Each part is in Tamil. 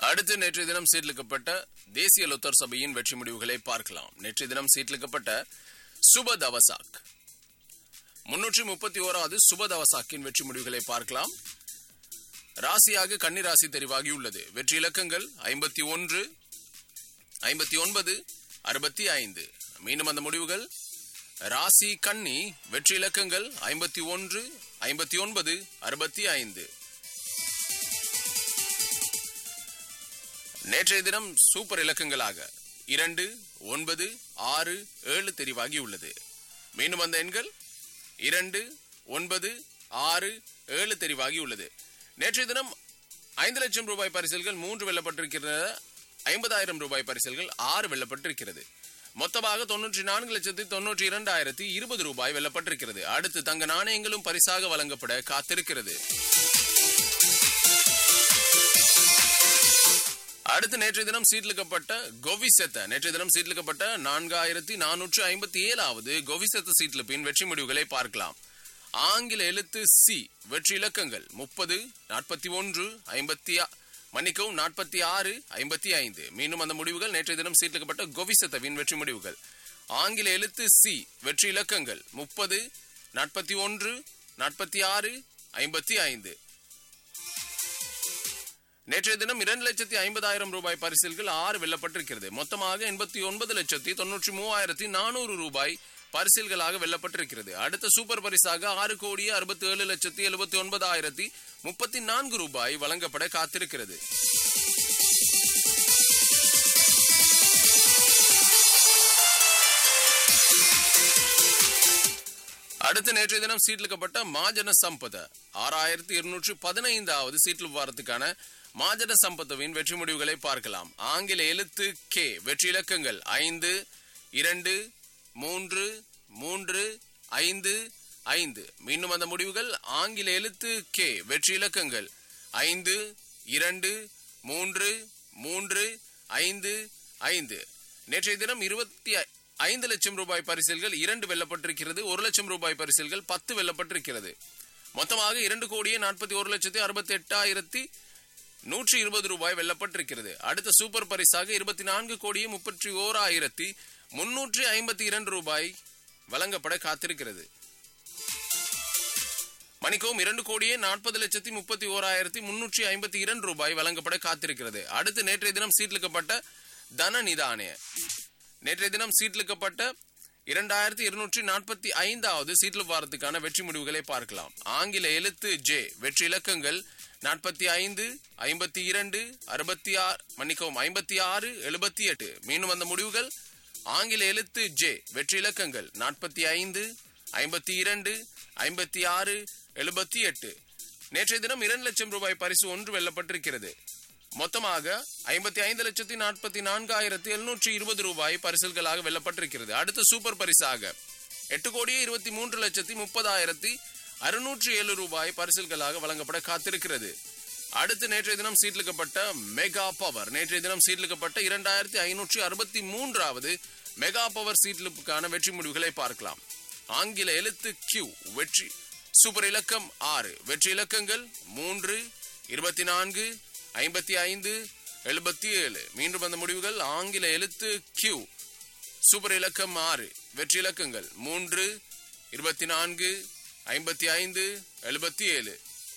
அடுத்து நேற்றைய தினம் சீர்லிக்கப்பட்ட தேசிய லொத்தர் சபையின் வெற்றி முடிவுகளை பார்க்கலாம் நேற்றைய தினம் சீர்லிக்கப்பட்ட சுப தவசாக் முன்னூற்றி முப்பத்தி ஓராவது சுப தவசாக்கின் வெற்றி முடிவுகளை பார்க்கலாம் ராசியாக கன்னி ராசி தெரிவாகியுள்ளது வெற்றி இலக்கங்கள் ஐம்பத்தி ஒன்று ஐம்பத்தி ஒன்பது அறுபத்தி ஐந்து மீண்டும் அந்த முடிவுகள் ராசி கன்னி வெற்றி இலக்கங்கள் ஐம்பத்தி ஒன்று ஐம்பத்தி ஒன்பது அறுபத்தி ஐந்து நேற்றைய தினம் சூப்பர் இலக்கங்களாக இரண்டு ஒன்பது ஆறு ஏழு தெரிவாகி உள்ளது மீண்டும் அந்த எண்கள் இரண்டு ஒன்பது ஆறு ஏழு தெரிவாகி உள்ளது நேற்றைய தினம் ஐந்து லட்சம் ரூபாய் பரிசல்கள் மூன்று வெல்லப்பட்டிருக்கிறது ஐம்பதாயிரம் ரூபாய் பரிசல்கள் ஆறு வெல்லப்பட்டிருக்கிறது மொத்தமாக தொன்னூற்றி நான்கு லட்சத்தி தொன்னூற்றி இரண்டாயிரத்தி இருபது ரூபாய் வெல்லப்பட்டிருக்கிறது அடுத்து தங்க நாணயங்களும் பரிசாக வழங்கப்பட காத்திருக்கிறது அடுத்து நேற்றைய தினம் சீட்லிக்கப்பட்ட கோவிசெத்த நேற்றைய தினம் சீட்லிக்கப்பட்ட நான்காயிரத்தி நானூற்று ஐம்பத்தி ஏழாவது கோவிசெத்த சீட்லிப்பின் வெற்றி முடிவுகளை பார்க்கலாம் ஆங்கில எழுத்து சி வெற்றி இலக்கங்கள் முப்பது நாற்பத்தி ஒன்று ஐம்பத்தி மன்னிக்கவும் நாற்பத்தி ஆறு ஐம்பத்தி ஐந்து மீண்டும் அந்த முடிவுகள் நேற்றைய தினம் சீட்லிக்கப்பட்ட கோவிசத்தவின் வெற்றி முடிவுகள் ஆங்கில எழுத்து சி வெற்றி இலக்கங்கள் முப்பது நாற்பத்தி ஒன்று நாற்பத்தி ஆறு ஐம்பத்தி ஐந்து நேற்றைய தினம் இரண்டு லட்சத்தி ஐம்பதாயிரம் ரூபாய் பரிசில்கள் ஆறு வெல்லப்பட்டிருக்கிறது மொத்தமாக எண்பத்தி ஒன்பது லட்சத்தி தொன்னூற்றி மூவாயிரத்தி நானூறு ரூபாய் பரிசில்களாக வெல்லப்பட்டிருக்கிறது அடுத்த சூப்பர் பரிசாக ஆறு கோடியே அறுபத்தி ஏழு லட்சத்தி எழுபத்தி ஒன்பதாயிரத்தி முப்பத்தி நான்கு ரூபாய் வழங்கப்பட காத்திருக்கிறது அடுத்த நேற்றைய தினம் சீட்லிக்கப்பட்ட மாஜன சம்பத ஆறாயிரத்தி இருநூற்றி பதினைந்தாவது சீட்ல வாரத்துக்கான மாஜன சம்பத்தவின் வெற்றி முடிவுகளை பார்க்கலாம் ஆங்கில எழுத்து கே வெற்றி இலக்கங்கள் ஐந்து இரண்டு மூன்று மூன்று ஐந்து ஐந்து மீண்டும் அந்த முடிவுகள் ஆங்கில எழுத்து கே வெற்றி இலக்கங்கள் ஐந்து இரண்டு மூன்று மூன்று ஐந்து ஐந்து நேற்றைய தினம் இருபத்தி ஐந்து லட்சம் ரூபாய் பரிசில்கள் இரண்டு வெல்லப்பட்டிருக்கிறது ஒரு லட்சம் ரூபாய் பரிசில்கள் பத்து வெல்லப்பட்டிருக்கிறது மொத்தமாக இரண்டு கோடியே நாற்பத்தி ஒரு லட்சத்தி அறுபத்தி எட்டாயிரத்தி நூற்றி இருபது ரூபாய் வெல்லப்பட்டிருக்கிறது அடுத்த சூப்பர் பரிசாக இருபத்தி நான்கு கோடியே முப்பத்தி ஓராயிரத்தி முன்னூற்றி ஐம்பத்தி இரண்டு ரூபாய் வழங்கப்பட காத்திருக்கிறது மணிக்கவும் இரண்டு கோடியே நாற்பது லட்சத்தி முப்பத்தி ஓராயிரத்தி முன்னூற்றி ஐம்பத்தி இரண்டு ரூபாய் வழங்கப்பட காத்திருக்கிறது அடுத்து நேற்றைய தினம் சீட்லிக்கப்பட்ட தன நிதானய நேற்றைய தினம் சீட்லிக்கப்பட்ட இரண்டாயிரத்தி இருநூற்றி நாற்பத்தி ஐந்தாவது சீட்ல வாரத்துக்கான வெற்றி முடிவுகளை பார்க்கலாம் ஆங்கில எழுத்து ஜே வெற்றி இலக்கங்கள் நாற்பத்தி ஐந்து ஐம்பத்தி இரண்டு அறுபத்தி ஆறு மன்னிக்கவும் ஐம்பத்தி ஆறு எழுபத்தி எட்டு மீண்டும் அந்த முடிவுகள் ஆங்கில எழுத்து ஜே வெற்றி இலக்கங்கள் நாற்பத்தி ஐந்து ஐம்பத்தி இரண்டு ஐம்பத்தி ஆறு எழுபத்தி எட்டு நேற்றைய தினம் இரண்டு லட்சம் ரூபாய் பரிசு ஒன்று வெல்லப்பட்டிருக்கிறது மொத்தமாக ஐம்பத்தி ஐந்து லட்சத்தி நாற்பத்தி நான்காயிரத்தி எழுநூற்றி இருபது ரூபாய் பரிசல்களாக வெல்லப்பட்டிருக்கிறது அடுத்த சூப்பர் பரிசாக எட்டு கோடியே இருபத்தி மூன்று லட்சத்தி முப்பதாயிரத்தி அறுநூற்றி ஏழு ரூபாய் பரிசல்களாக வழங்கப்பட காத்திருக்கிறது அடுத்து நேற்றைய தினம் சீட்லிக்கப்பட்ட மெகா பவர் நேற்றைய தினம் சீட்லிக்கப்பட்ட இரண்டாயிரத்தி ஐநூற்றி அறுபத்தி மூன்றாவது மெகா பவர் சீட்லிப்புக்கான வெற்றி முடிவுகளை பார்க்கலாம் ஆங்கில எழுத்து கியூ வெற்றி சூப்பர் இலக்கம் ஆறு வெற்றி இலக்கங்கள் மூன்று இருபத்தி நான்கு ஐம்பத்தி ஐந்து எழுபத்தி ஏழு மீண்டும் அந்த முடிவுகள் ஆங்கில எழுத்து கியூ சூப்பர் இலக்கம் ஆறு வெற்றி இலக்கங்கள் மூன்று இருபத்தி நான்கு ஐம்பத்தி ஐந்து எழுபத்தி ஏழு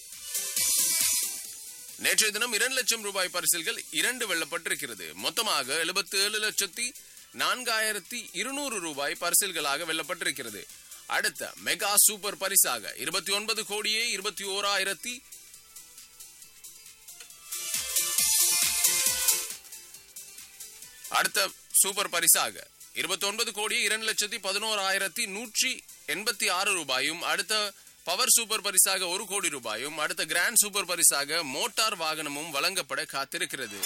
நேற்றைய தினம் இரண்டு லட்சம் ரூபாய் பரிசில்கள் இரண்டு வெல்லப்பட்டிருக்கிறது மொத்தமாக எழுபத்தி ஏழு லட்சத்தி நான்காயிரத்தி இருநூறு ரூபாய் பரிசில்களாக வெல்லப்பட்டிருக்கிறது அடுத்த மெகா சூப்பர் பரிசாக இருபத்தி ஒன்பது கோடியே இருபத்தி ஓராயிரத்தி அடுத்த சூப்பர் பரிசாக இருபத்தி ஒன்பது கோடி இரண்டு லட்சத்தி பதினோராயிரத்தி நூற்றி எண்பத்தி ஆறு ரூபாயும் அடுத்த பவர் சூப்பர் பரிசாக ஒரு கோடி ரூபாயும் அடுத்த கிராண்ட் சூப்பர் பரிசாக மோட்டார் வாகனமும் வழங்கப்பட காத்திருக்கிறது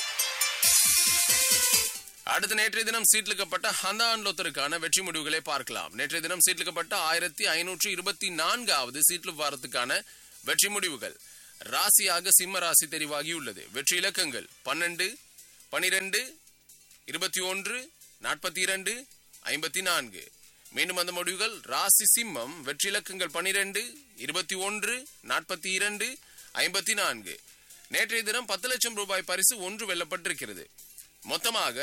அடுத்த நேற்றைய தினம் சீட்லிக்கப்பட்ட ஹந்தான்லோத்தருக்கான வெற்றி முடிவுகளை பார்க்கலாம் நேற்றைய தினம் சீட்லிக்கப்பட்ட ஆயிரத்தி ஐநூற்றி இருபத்தி நான்காவது சீட்லு வாரத்துக்கான வெற்றி முடிவுகள் ராசியாக சிம்ம ராசி தெரிவாகியுள்ளது வெற்றி இலக்கங்கள் பன்னெண்டு பனிரெண்டு இருபத்தி ஒன்று நாற்பத்தி இரண்டு ஐம்பத்தி நான்கு மீண்டும் அந்த முடிவுகள் ராசி சிம்மம் வெற்றி இலக்கங்கள் பனிரெண்டு இருபத்தி ஒன்று நாற்பத்தி இரண்டு ஐம்பத்தி நான்கு நேற்றைய தினம் பத்து லட்சம் ரூபாய் பரிசு ஒன்று வெல்லப்பட்டிருக்கிறது மொத்தமாக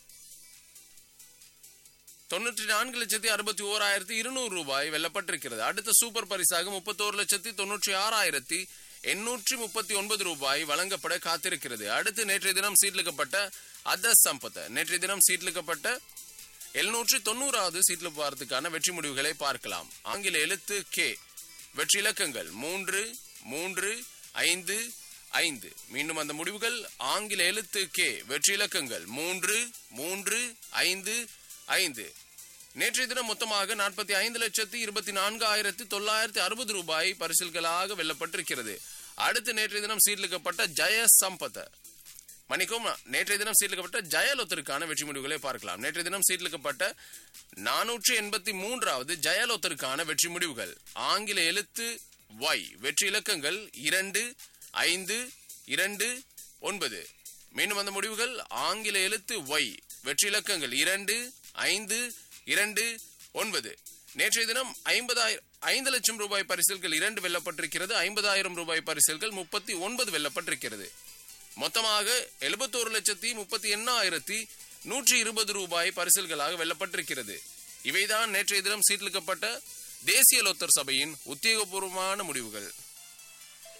தொண்ணூற்றி நான்கு லட்சத்தி அறுபத்தி ஓராயிரத்தி இருநூறு ரூபாய் வெல்லப்பட்டிருக்கிறது அடுத்த சூப்பர் பரிசாக முப்பத்தோரு லட்சத்தி தொன்னூற்றி ஆறாயிரத்தி எண்ணூற்றி முப்பத்தி ஒன்பது ரூபாய் வழங்கப்பட காத்திருக்கிறது அடுத்து நேற்றைய தினம் சீட்லிக்கப்பட்ட அத சம்பத்த நேற்றைய தினம் சீட்லிக்கப்பட்ட எழுநூற்றி தொண்ணூறாவது சீட்ல வாரத்துக்கான வெற்றி முடிவுகளை பார்க்கலாம் ஆங்கில எழுத்து கே வெற்றி இலக்கங்கள் மூன்று மூன்று ஐந்து ஐந்து மீண்டும் அந்த முடிவுகள் ஆங்கில எழுத்து கே வெற்றி இலக்கங்கள் மூன்று மூன்று ஐந்து ஐந்து நேற்றைய தினம் மொத்தமாக நாற்பத்தி ஐந்து லட்சத்தி இருபத்தி நான்கு ஆயிரத்தி தொள்ளாயிரத்தி அறுபது ரூபாய் பரிசில்களாக வெல்லப்பட்டிருக்கிறது அடுத்து நேற்றைய தினம் சீர்லிக்கப்பட்ட ஜெய சம்பத்த மணிக்கும் நேற்றைய தினம் சீர்லிக்கப்பட்ட ஜெயலொத்தருக்கான வெற்றி முடிவுகளை பார்க்கலாம் நேற்றைய தினம் சீர்லிக்கப்பட்ட நானூற்றி எண்பத்தி மூன்றாவது ஜெயலொத்தருக்கான வெற்றி முடிவுகள் ஆங்கில எழுத்து ஒய் வெற்றி இலக்கங்கள் இரண்டு ஐந்து இரண்டு ஒன்பது மீண்டும் அந்த முடிவுகள் ஆங்கில எழுத்து ஒய் வெற்றி இலக்கங்கள் இரண்டு ஐந்து இரண்டு ஒன்பது நேற்றைய தினம் ஐம்பதாயிரம் ஐந்து லட்சம் ரூபாய் பரிசில்கள் இரண்டு வெல்லப்பட்டிருக்கிறது ஐம்பதாயிரம் ரூபாய் பரிசில்கள் முப்பத்தி ஒன்பது வெல்லப்பட்டிருக்கிறது மொத்தமாக எழுபத்தோரு லட்சத்தி முப்பத்தி எண்ணாயிரத்தி நூற்றி இருபது ரூபாய் பரிசில்களாக வெல்லப்பட்டிருக்கிறது இவைதான் நேற்றைய தினம் சீர்லிக்கப்பட்ட தேசிய லோத்தர் சபையின் உத்தியோகபூர்வமான முடிவுகள்